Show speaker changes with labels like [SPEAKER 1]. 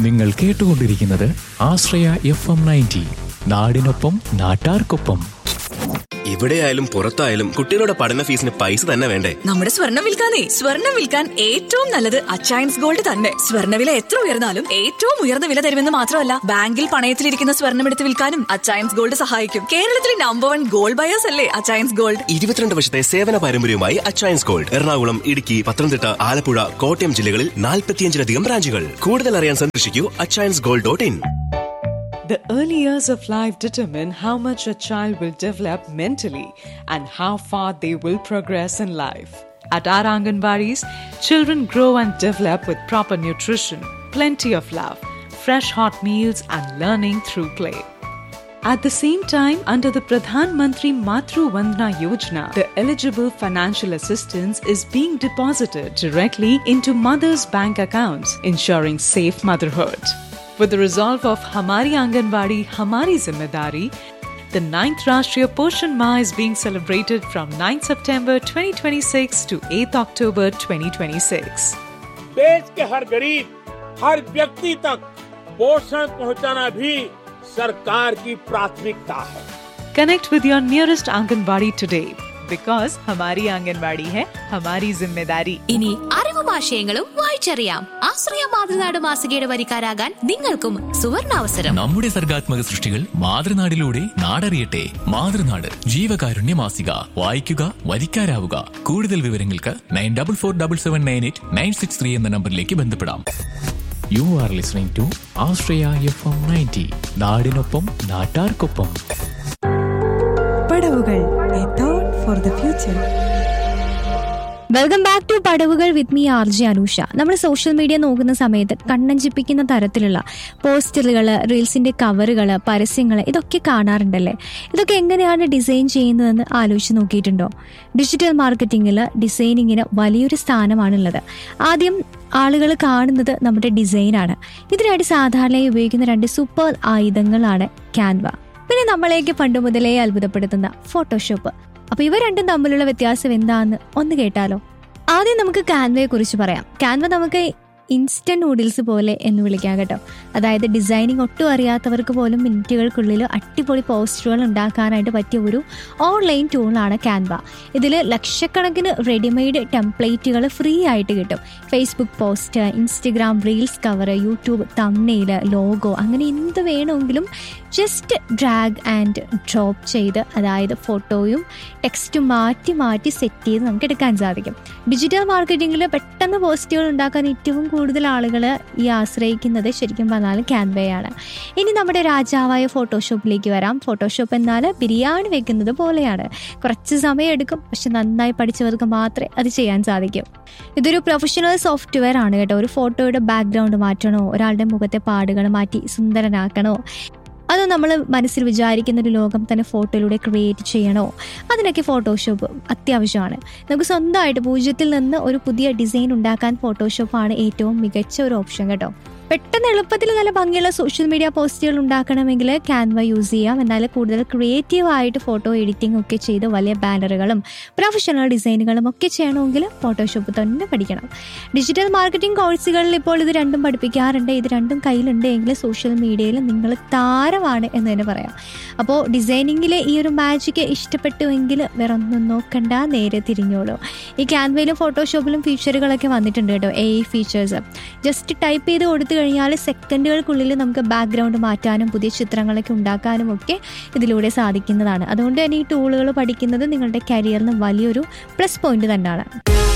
[SPEAKER 1] നിങ്ങൾ കേട്ടുകൊണ്ടിരിക്കുന്നത് ആശ്രയ F M ninety നാടിനൊപ്പം നാട്ടാർക്കൊപ്പം
[SPEAKER 2] ഇവിടെയായാലും പുറത്തായാലും കുട്ടികളുടെ പഠന ഫീസിന് പൈസ തന്നെ വേണ്ടേ
[SPEAKER 3] നമ്മുടെ സ്വർണം വിൽക്കാനേ സ്വർണം വിൽക്കാൻ ഏറ്റവും നല്ലത് അച്ചയൻസ് ഗോൾഡ് തന്നെ സ്വർണ്ണവില എത്ര ഉയർന്നാലും ഏറ്റവും ഉയർന്ന വില തരുമെന്ന് മാത്രമല്ല ബാങ്കിൽ പണയത്തിലിരിക്കുന്ന സ്വർണം എടുത്ത് വിൽക്കാനും അച്ചയൻസ് ഗോൾഡ് സഹായിക്കും കേരളത്തിലെ നമ്പർ വൺ ഗോൾഡ് ബയേഴ്സ് അല്ലേ അച്ചയൻസ് ഗോൾഡ്
[SPEAKER 2] ഇരുപത്തിരണ്ട് വർഷത്തെ സേവന പാരമ്പര്യവുമായി അച്ചയൻസ് ഗോൾഡ് എറണാകുളം ഇടുക്കി പത്തനംതിട്ട ആലപ്പുഴ കോട്ടയം ജില്ലകളിൽ നാൽപ്പത്തിയഞ്ചിലധികം ബ്രാഞ്ചുകൾ കൂടുതൽ അറിയാൻ സന്ദർശിക്കൂ Achayans gold dot in
[SPEAKER 4] The early years of life determine how much a child will develop mentally and how far they will progress in life. At our Anganwadis, children grow and develop with proper nutrition, plenty of love, fresh hot meals, and learning through play. At the same time, under the Pradhan Mantri Matru Vandana Yojana, the eligible financial assistance is being deposited directly into mothers' bank accounts, ensuring safe motherhood. With the resolve of Hamari Anganwadi, Hamari Zimmedari, the 9th Rashtriya Poshan Ma is being celebrated from 9 September 2026 to 8 October 2026.
[SPEAKER 5] देश के हर गरीब हर व्यक्ति तक पोषण पहुंचाना भी सरकार की प्राथमिकता है
[SPEAKER 4] Connect with your nearest Anganwadi today because Hamari Anganwadi hai Hamari Zimmedari.
[SPEAKER 6] ഇനി അറിവും ആശയങ്ങളും വായിച്ചറിയാം ആശ്രയ മാതൃനാട് മാസികയുടെ വരിക്കാരാകാൻ നിങ്ങൾക്കും സുവർണാവസരം
[SPEAKER 1] നമ്മുടെ സർഗാത്മക സൃഷ്ടികൾ മാതൃനാടിലൂടെ നാടറിയട്ടെ മാതൃനാട് ജീവകാരുണ്യ മാസിക വായിക്കുക വരിക്കാരാവുക കൂടുതൽ വിവരങ്ങൾക്ക് nine double four double seven nine eight nine six three എന്ന നമ്പറിലേക്ക് ബന്ധപ്പെടാം you are listening to Ashraya F M ninety നാടിനൊപ്പം നാട്ടാർക്കൊപ്പം
[SPEAKER 7] Padavukal a thought for the future
[SPEAKER 8] welcome back to Padavukal with me R G Anusha നമ്മൾ സോഷ്യൽ മീഡിയ നോക്കുന്ന സമയത്ത് കണ്ണഞ്ചിപ്പിക്കുന്ന തരത്തിലുള്ള പോസ്റ്ററുകൾ റീൽസിന്റെ കവറുകൾ പരസ്യങ്ങൾ ഇതൊക്കെ കാണാറുണ്ടല്ലേ ഇതൊക്കെ എങ്ങനെയാണ് ഡിസൈൻ ചെയ്യുന്നതെന്ന് ആലോചിച്ച് നോക്കിയിട്ടുണ്ടോ ഡിജിറ്റൽ മാർക്കറ്റിംഗിൽ ഡിസൈനിങ്ങിന് വലിയൊരു സ്ഥാനമാണുള്ളത് ആദ്യം ആളുകൾ കാണുന്നത് നമ്മുടെ ഡിസൈനാണ് ഇതിനായിട്ട് സാധാരണയായി ഉപയോഗിക്കുന്ന രണ്ട് സൂപ്പർ ആയുധങ്ങളാണ് ക്യാൻവ പിന്നെ നമ്മളെയൊക്കെ പണ്ട് മുതലേ അത്ഭുതപ്പെടുത്തുന്ന ഫോട്ടോഷോപ്പ് അപ്പൊ ഇവ രണ്ടും തമ്മിലുള്ള വ്യത്യാസം എന്താന്ന് ഒന്ന് കേട്ടാലോ ആദ്യം നമുക്ക് കാൻവയെ കുറിച്ച് പറയാം കാൻവ നമുക്ക് ഇൻസ്റ്റന്റ് നൂഡിൽസ് പോലെ എന്ന് വിളിക്കാം കേട്ടോ അതായത് ഡിസൈനിങ് ഒട്ടും അറിയാത്തവർക്ക് പോലും മിനിറ്റുകൾക്കുള്ളിൽ അടിപൊളി പോസ്റ്ററുകൾ ഉണ്ടാക്കാനായിട്ട് പറ്റിയ ഒരു ഓൺലൈൻ ടൂളാണ് ക്യാൻവ ഇതിൽ ലക്ഷക്കണക്കിന് റെഡിമെയ്ഡ് ടെംപ്ലേറ്റുകൾ ഫ്രീ ആയിട്ട് കിട്ടും Facebook post Instagram reels cover YouTube thumbnail logo അങ്ങനെ എന്ത് വേണമെങ്കിലും ജസ്റ്റ് ഡ്രാഗ് ആൻഡ് ഡ്രോപ്പ് ചെയ്ത് അതായത് ഫോട്ടോയും ടെക്സ്റ്റും മാറ്റി മാറ്റി സെറ്റ് ചെയ്ത് നമുക്ക് എടുക്കാൻ സാധിക്കും ഡിജിറ്റൽ മാർക്കറ്റിംഗിൽ പെട്ടെന്ന് പോസ്റ്റുകൾ ഉണ്ടാക്കാൻ ഏറ്റവും കൂടുതൽ ആളുകൾ ഈ ആശ്രയിക്കുന്നത് ശരിക്കും പറഞ്ഞാൽ ക്യാൻവയാണ് ഇനി നമ്മുടെ രാജാവായ ഫോട്ടോഷോപ്പിലേക്ക് വരാം ഫോട്ടോഷോപ്പ് എന്നാൽ ബിരിയാണി വെക്കുന്നത് പോലെയാണ് കുറച്ച് സമയം എടുക്കും പക്ഷെ നന്നായി പഠിച്ചവർക്ക് മാത്രമേ അത് ചെയ്യാൻ സാധിക്കൂ ഇതൊരു പ്രൊഫഷണൽ സോഫ്റ്റ്വെയർ ആണ് കേട്ടോ ഒരു ഫോട്ടോയുടെ ബാക്ക്ഗ്രൗണ്ട് മാറ്റണോ ഒരാളുടെ മുഖത്തെ പാടുകൾ മാറ്റി സുന്ദരനാക്കണോ അതോ നമ്മൾ മനസ്സിൽ വിചാരിക്കുന്ന ഒരു ലോകം തന്നെ ഫോട്ടോയിലൂടെ ക്രിയേറ്റ് ചെയ്യണോ അതിനൊക്കെ ഫോട്ടോഷോപ്പ് അത്യാവശ്യമാണ് നമുക്ക് സ്വന്തമായിട്ട് പൂജ്യത്തിൽ നിന്ന് ഒരു പുതിയ ഡിസൈൻ ഉണ്ടാക്കാൻ ഫോട്ടോഷോപ്പാണ് ഏറ്റവും മികച്ച ഒരു ഓപ്ഷൻ കേട്ടോ പെട്ടെന്ന് എളുപ്പത്തിൽ നല്ല ഭംഗിയുള്ള സോഷ്യൽ മീഡിയ പോസ്റ്റുകൾ ഉണ്ടാക്കണമെങ്കിൽ ക്യാൻവ യൂസ് ചെയ്യാം എന്നാൽ കൂടുതൽ ക്രിയേറ്റീവ് ആയിട്ട് ഫോട്ടോ എഡിറ്റിംഗ് ഒക്കെ ചെയ്ത് വലിയ ബാനറുകളും പ്രൊഫഷണൽ ഡിസൈനുകളും ഒക്കെ ചെയ്യണമെങ്കിൽ ഫോട്ടോഷോപ്പ് തന്നെ പഠിക്കണം ഡിജിറ്റൽ മാർക്കറ്റിംഗ് കോഴ്സുകളിൽ ഇപ്പോൾ ഇത് രണ്ടും പഠിപ്പിക്കാറുണ്ട് ഇത് രണ്ടും കയ്യിലുണ്ട് എങ്കിൽ സോഷ്യൽ മീഡിയയിൽ നിങ്ങൾ താരമാണ് എന്ന് തന്നെ പറയാം അപ്പോൾ ഡിസൈനിങ്ങിലെ ഈ ഒരു മാജിക്ക് ഇഷ്ടപ്പെട്ടുവെങ്കിൽ വേറെ ഒന്നും നോക്കണ്ട നേരെ തിരിഞ്ഞോളൂ ഈ ക്യാൻവയിലും ഫോട്ടോഷോപ്പിലും ഫീച്ചറുകളൊക്കെ വന്നിട്ടുണ്ട് കേട്ടോ എ ഫീച്ചേഴ്സ് ജസ്റ്റ് ടൈപ്പ് ചെയ്ത് കൊടുത്തു കഴിഞ്ഞാൽ സെക്കൻഡുകൾക്കുള്ളിൽ നമുക്ക് ബാക്ക്ഗ്രൗണ്ട് മാറ്റാനും പുതിയ ചിത്രങ്ങളൊക്കെ ഉണ്ടാക്കാനും ഒക്കെ ഇതിലൂടെ സാധിക്കുന്നതാണ് അതുകൊണ്ട് തന്നെ ഈ ടൂളുകൾ പഠിക്കുന്നത് നിങ്ങളുടെ കരിയറിന് വലിയൊരു പ്ലസ് പോയിന്റ് തന്നെയാണ്